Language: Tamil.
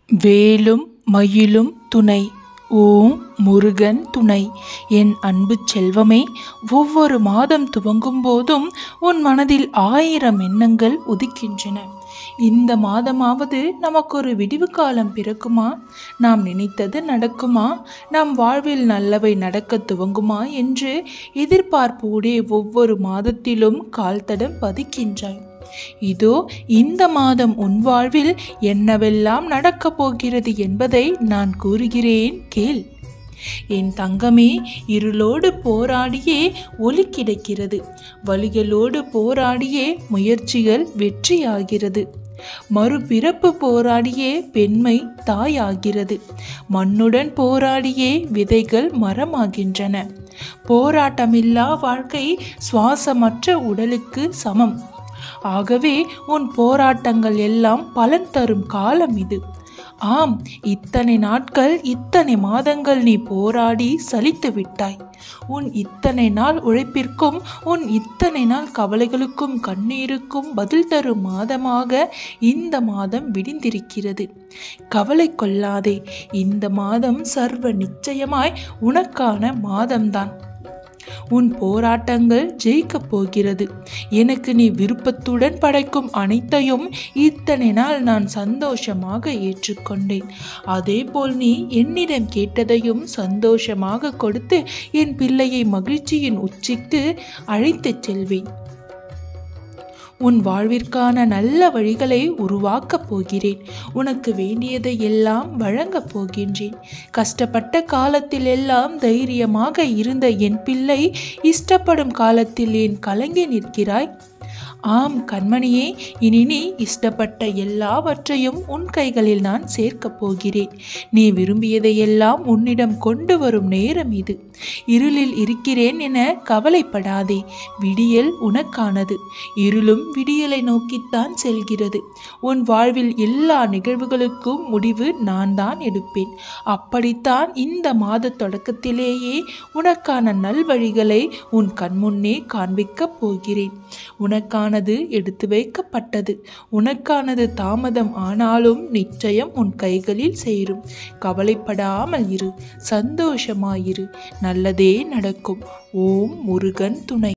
வேலும் மயிலும் துணை ஓம் முருகன் துணை என் அன்பு செல்வமே ஒவ்வொரு மாதம் துவங்கும் போதும் உன் மனதில் ஆயிரம் எண்ணங்கள் உதிக்கின்றன இந்த மாதமாவது நமக்கு ஒரு விடிவு காலம் பிறக்குமா நாம் நினைத்தது நடக்குமா நம் வாழ்வில் நல்லவை நடக்க துவங்குமா என்று எதிர்பார்ப்போடே ஒவ்வொரு மாதத்திலும் கால்தடம் பதிக்கின்றாய் இதோ இந்த மாதம் உன் வாழ்வில் என்னவெல்லாம் நடக்கப் போகிறது என்பதை நான் கூறுகிறேன் கேள் என் தங்கமே இருளோடு போராடியே ஒளி கிடைக்கிறது வழிகளோடு போராடியே முயற்சிகள் வெற்றியாகிறது மறுபிறப்பு போராடியே பெண்மை தாயாகிறது மண்ணுடன் போராடியே விதைகள் மரமாகின்றன போராட்டமில்லா வாழ்க்கை சுவாசமற்ற உடலுக்கு சமம் ஆகவே உன் போராட்டங்கள் எல்லாம் பலன் தரும் காலம் இது ஆம் இத்தனை நாட்கள் இத்தனை மாதங்கள் நீ போராடி சலித்து விட்டாய் உன் இத்தனை நாள் உழைப்பிற்கும் உன் இத்தனை நாள் கவலைகளுக்கும் கண்ணீருக்கும் பதில் தரும் மாதமாக இந்த மாதம் விடிந்திருக்கிறது கவலை கொள்ளாதே இந்த மாதம் சர்வ நிச்சயமாய் உனக்கான மாதம்தான் உன் போராட்டங்கள் ஜெயிக்கப் போகிறது எனக்கு நீ விருப்பத்துடன் படைக்கும் அனைத்தையும் இத்தனை நாள் நான் சந்தோஷமாக ஏற்றுக்கொண்டேன் அதேபோல் நீ என்னிடம் கேட்டதையும் சந்தோஷமாக கொடுத்து என் பிள்ளையை மகிழ்ச்சியின் உச்சிக்கு அழைத்துச் செல்வேன் உன் வாழ்விற்கான நல்ல வழிகளை உருவாக்கப் போகிறேன் உனக்கு வேண்டியதை எல்லாம் வழங்கப் போகின்றேன் கஷ்டப்பட்ட காலத்தில் எல்லாம் தைரியமாக இருந்த என் பிள்ளை இஷ்டப்படும் காலத்தில் ஏன் கலங்கி நிற்கிறாய் ஆம் கண்மணியே இனி நீ இஷ்டப்பட்ட எல்லாவற்றையும் உன் கைகளில் நான் சேர்க்கப் போகிறேன் நீ விரும்பியதையெல்லாம் உன்னிடம் கொண்டு வரும் நேரம் இது இருளில் இருக்கிறேன் என கவலைப்படாதே விடியல் உனக்கானது இருளும் விடியலை நோக்கித்தான் செல்கிறது உன் வாழ்வில் எல்லா நிகழ்வுகளுக்கும் முடிவு நான் தான் எடுப்பேன் அப்படித்தான் இந்த மாத தொடக்கத்திலேயே உனக்கான நல்வழிகளை உன் கண்முன்னே காண்பிக்கப் போகிறேன் உனக்கானது எடுத்து வைக்கப்பட்டது உனக்கானது தாமதம் ஆனாலும் நிச்சயம் உன் கைகளில் சேரும் கவலைப்படாமல் இரு சந்தோஷமாயிரு நல்லதே நடக்கும் ஓம் முருகன் துணை